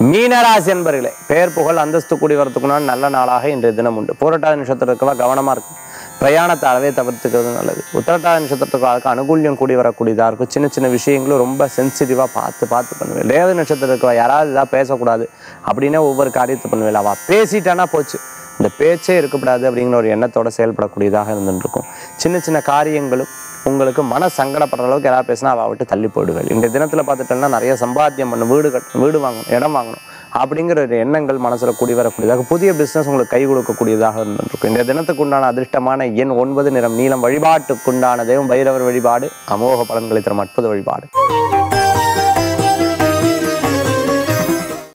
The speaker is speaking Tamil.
மீனராசி என்பர்களே பெயர் புகழ் அந்தஸ்து கூடி வரத்துக்குனால் நல்ல நாளாக இன்றைய தினம் உண்டு போராட்டாத நட்சத்திரத்துக்கு கவனமாக இருக்கும் பிரயாணத்தை அளவே தவிர்த்துக்கிறது நல்லது உத்திரட்டாத நட்சத்திரத்துக்கு அனுகூல்யம் கூடி வரக்கூடியதாக இருக்கும் சின்ன சின்ன விஷயங்களும் ரொம்ப சென்சிட்டிவாக பார்த்து பார்த்து பண்ணுவேன் ரேவதி நட்சத்திரத்துக்கு யாராவது இதாக பேசக்கூடாது அப்படின்னா ஒவ்வொரு காரியத்தை பண்ணுவேன் அவள் பேசிட்டானா போச்சு இந்த பேச்சே இருக்கக்கூடாது அப்படிங்கிற ஒரு எண்ணத்தோட செயல்படக்கூடியதாக இருந்துட்டு இருக்கும் சின்ன சின்ன காரியங்களும் உங்களுக்கு மன சங்கடப்படுற அளவுக்கு யாராவது பேசினா அவள் விட்டு தள்ளி போயிடுவேன் இந்த தினத்தில் பார்த்துட்டோம்னா நிறைய சம்பாத்தியம் பண்ணணும் வீடு கட்டணும் வீடு வாங்கணும் இடம் வாங்கணும் அப்படிங்கிற ஒரு எண்ணங்கள் மனசில் கூடி வரக்கூடியதாக புதிய பிஸ்னஸ் உங்களுக்கு கை கொடுக்கக்கூடியதாக இருந்துருக்கும் இந்த தினத்துக்கு உண்டான அதிர்ஷ்டமான எண் ஒன்பது நிறம் நீளம் வழிபாட்டுக்குண்டான தெய்வம் பைரவர் வழிபாடு அமோக பலன்களை தரும் அற்புத வழிபாடு